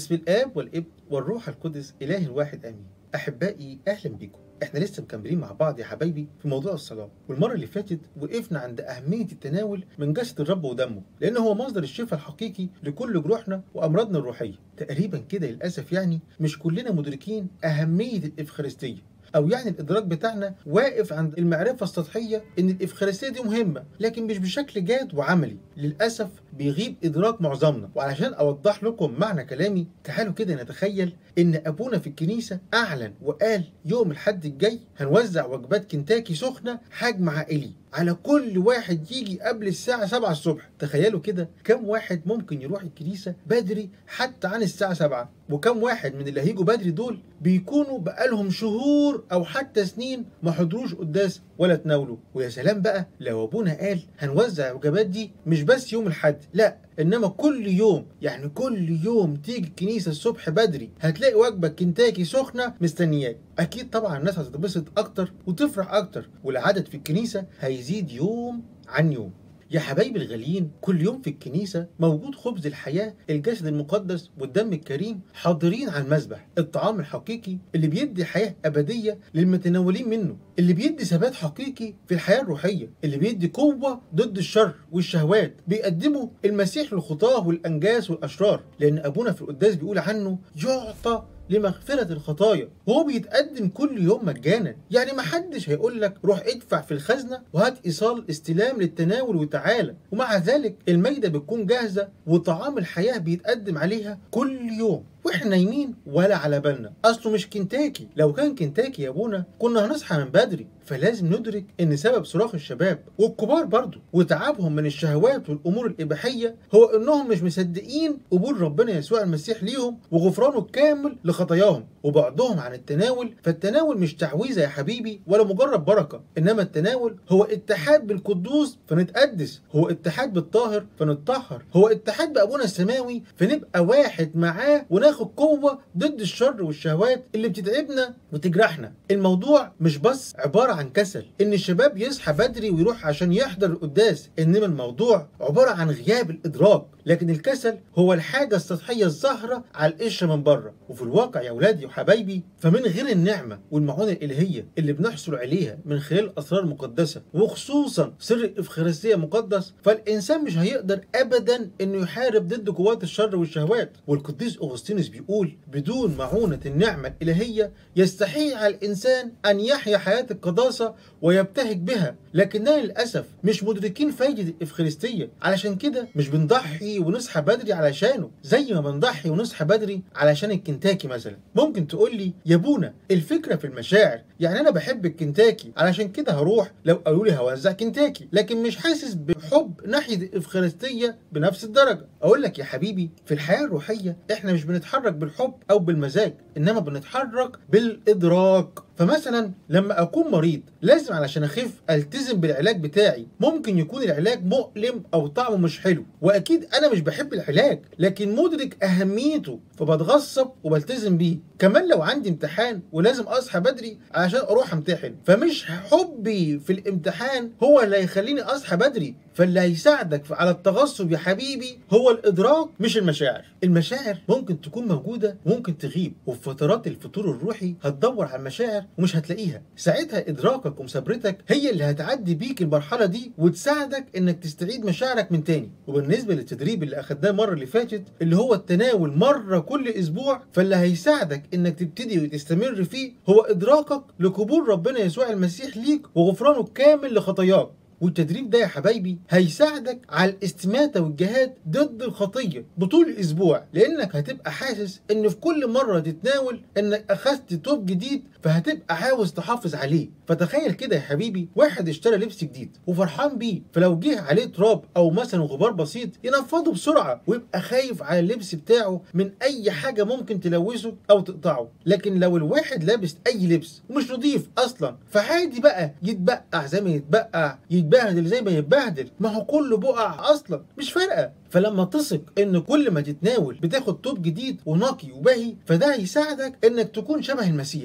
باسم الاب والابن والروح القدس اله الواحد امين احبائي اهلا بكم احنا لسه مكملين مع بعض يا حبايبي في موضوع الصلاه والمره اللي فاتت وقفنا عند اهميه التناول من جسد الرب ودمه لان هو مصدر الشفاء الحقيقي لكل جروحنا وامراضنا الروحيه تقريبا كده للاسف يعني مش كلنا مدركين اهميه الافخارستيه او يعني الادراك بتاعنا واقف عند المعرفه السطحيه ان الافخارستيه دي مهمه لكن مش بشكل جاد وعملي للاسف بيغيب ادراك معظمنا وعلشان اوضح لكم معنى كلامي تعالوا كده نتخيل ان ابونا في الكنيسه اعلن وقال يوم الحد الجاي هنوزع وجبات كنتاكي سخنه حجم عائلي على كل واحد يجي قبل الساعة 7 الصبح تخيلوا كده كم واحد ممكن يروح الكنيسة بدري حتى عن الساعة 7 وكم واحد من اللي هيجوا بدري دول بيكونوا بقالهم شهور او حتى سنين ما حضروش قداس ولا تناولوا ويا سلام بقى لو ابونا قال هنوزع الوجبات دي مش بس يوم الحد لا انما كل يوم يعني كل يوم تيجي الكنيسه الصبح بدري هتلاقي وجبه كنتاكي سخنه مستنياك اكيد طبعا الناس هتتبسط اكتر وتفرح اكتر والعدد في الكنيسه هيزيد يوم عن يوم يا حبايبي الغاليين كل يوم في الكنيسة موجود خبز الحياة الجسد المقدس والدم الكريم حاضرين على المذبح الطعام الحقيقي اللي بيدي حياة أبدية للمتناولين منه اللي بيدي ثبات حقيقي في الحياة الروحية اللي بيدي قوة ضد الشر والشهوات بيقدمه المسيح للخطاة والأنجاس والأشرار لأن أبونا في القداس بيقول عنه يعطى لمغفرة الخطايا وهو بيتقدم كل يوم مجانا يعني محدش هيقول لك روح ادفع في الخزنة وهات إيصال استلام للتناول وتعالى ومع ذلك الميدة بتكون جاهزة وطعام الحياة بيتقدم عليها كل يوم واحنا نايمين ولا على بالنا اصله مش كنتاكي لو كان كنتاكي يا ابونا كنا هنصحى من بدري فلازم ندرك ان سبب صراخ الشباب والكبار برضه وتعبهم من الشهوات والامور الاباحيه هو انهم مش مصدقين قبول ربنا يسوع المسيح ليهم وغفرانه الكامل لخطاياهم وبعدهم عن التناول فالتناول مش تعويذه يا حبيبي ولا مجرد بركه انما التناول هو اتحاد بالقدوس فنتقدس هو اتحاد بالطاهر فنتطهر هو اتحاد بابونا السماوي فنبقى واحد معاه وناخد قوه ضد الشر والشهوات اللي بتتعبنا وتجرحنا الموضوع مش بس عباره عن كسل ان الشباب يصحى بدري ويروح عشان يحضر القداس انما الموضوع عباره عن غياب الادراك لكن الكسل هو الحاجه السطحيه الظاهره على القشره من بره وفي الواقع يا اولادي وحبايبي فمن غير النعمه والمعونه الالهيه اللي بنحصل عليها من خلال اسرار مقدسه وخصوصا سر الافخارستيه مقدس فالانسان مش هيقدر ابدا انه يحارب ضد قوات الشر والشهوات والقديس اغسطينوس بيقول بدون معونه النعمه الالهيه يستحيل على الانسان ان يحيا حياه القداسه ويبتهج بها لكننا للاسف مش مدركين فايده الافخارستيه علشان كده مش بنضحي ونصحى بدري علشانه زي ما بنضحي ونصحى بدري علشان الكنتاكي مثلا ممكن تقول لي يا بونا الفكره في المشاعر يعني انا بحب الكنتاكي علشان كده هروح لو قالوا لي هوزع كنتاكي لكن مش حاسس بحب ناحيه الافخارستيه بنفس الدرجه اقول لك يا حبيبي في الحياه الروحيه احنا مش بنتحرك بالحب او بالمزاج انما بنتحرك بالادراك فمثلا لما اكون مريض لازم علشان اخف التزم بالعلاج بتاعي ممكن يكون العلاج مؤلم او طعمه مش حلو واكيد انا مش بحب العلاج لكن مدرك اهميته فبتغصب وبلتزم بيه كمان لو عندي امتحان ولازم اصحى بدري عشان اروح امتحن فمش حبي في الامتحان هو اللي هيخليني اصحى بدري فاللي هيساعدك على التغصب يا حبيبي هو الادراك مش المشاعر المشاعر ممكن تكون موجوده وممكن تغيب وفي فترات الفتور الروحي هتدور على المشاعر ومش هتلاقيها ساعتها ادراكك ومثابرتك هي اللي هتعدي بيك المرحله دي وتساعدك انك تستعيد مشاعرك من تاني وبالنسبه للتدريب اللي اخدناه المره اللي فاتت اللي هو التناول مره كل اسبوع فاللي هيساعدك انك تبتدي وتستمر فيه هو ادراكك لقبول ربنا يسوع المسيح ليك وغفرانه الكامل لخطاياك والتدريب ده يا حبايبي هيساعدك على الاستماتة والجهاد ضد الخطية بطول الأسبوع لأنك هتبقى حاسس إن في كل مرة تتناول إنك أخذت توب جديد فهتبقى عاوز تحافظ عليه فتخيل كده يا حبيبي واحد اشترى لبس جديد وفرحان بيه فلو جه عليه تراب أو مثلا غبار بسيط ينفضه بسرعة ويبقى خايف على اللبس بتاعه من أي حاجة ممكن تلوثه أو تقطعه لكن لو الواحد لابس أي لبس ومش نضيف أصلا فعادي بقى يتبقع زي ما يتبقع يتبهدل زي ما يتبهدل ما هو كله بقع اصلا مش فارقه فلما تثق ان كل ما تتناول بتاخد توب جديد ونقي وباهي فده هيساعدك انك تكون شبه المسيح في كل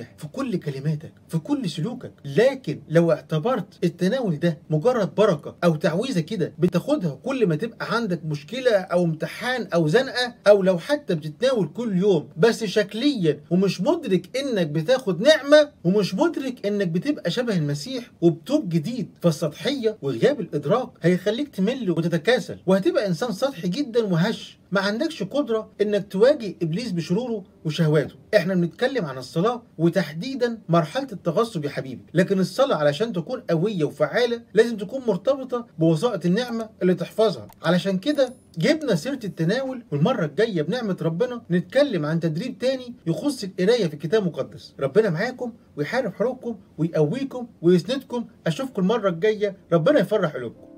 كل كلماتك في كل سلوكك لكن لو اعتبرت التناول ده مجرد بركه او تعويذه كده بتاخدها كل ما تبقى عندك مشكله او امتحان او زنقه او لو حتى بتتناول كل يوم بس شكليا ومش مدرك انك بتاخد نعمه ومش مدرك انك بتبقى شبه المسيح وبتوب جديد فالسطحيه وغياب الادراك هيخليك تمل وتتكاسل وهتبقى انسان سطحي جدا وهش ما عندكش قدرة انك تواجه ابليس بشروره وشهواته احنا بنتكلم عن الصلاة وتحديدا مرحلة التغصب يا حبيبي لكن الصلاة علشان تكون قوية وفعالة لازم تكون مرتبطة بوسائط النعمة اللي تحفظها علشان كده جبنا سيرة التناول والمرة الجاية بنعمة ربنا نتكلم عن تدريب تاني يخص القراية في الكتاب المقدس ربنا معاكم ويحارب حروبكم ويقويكم ويسندكم اشوفكم المرة الجاية ربنا يفرح قلوبكم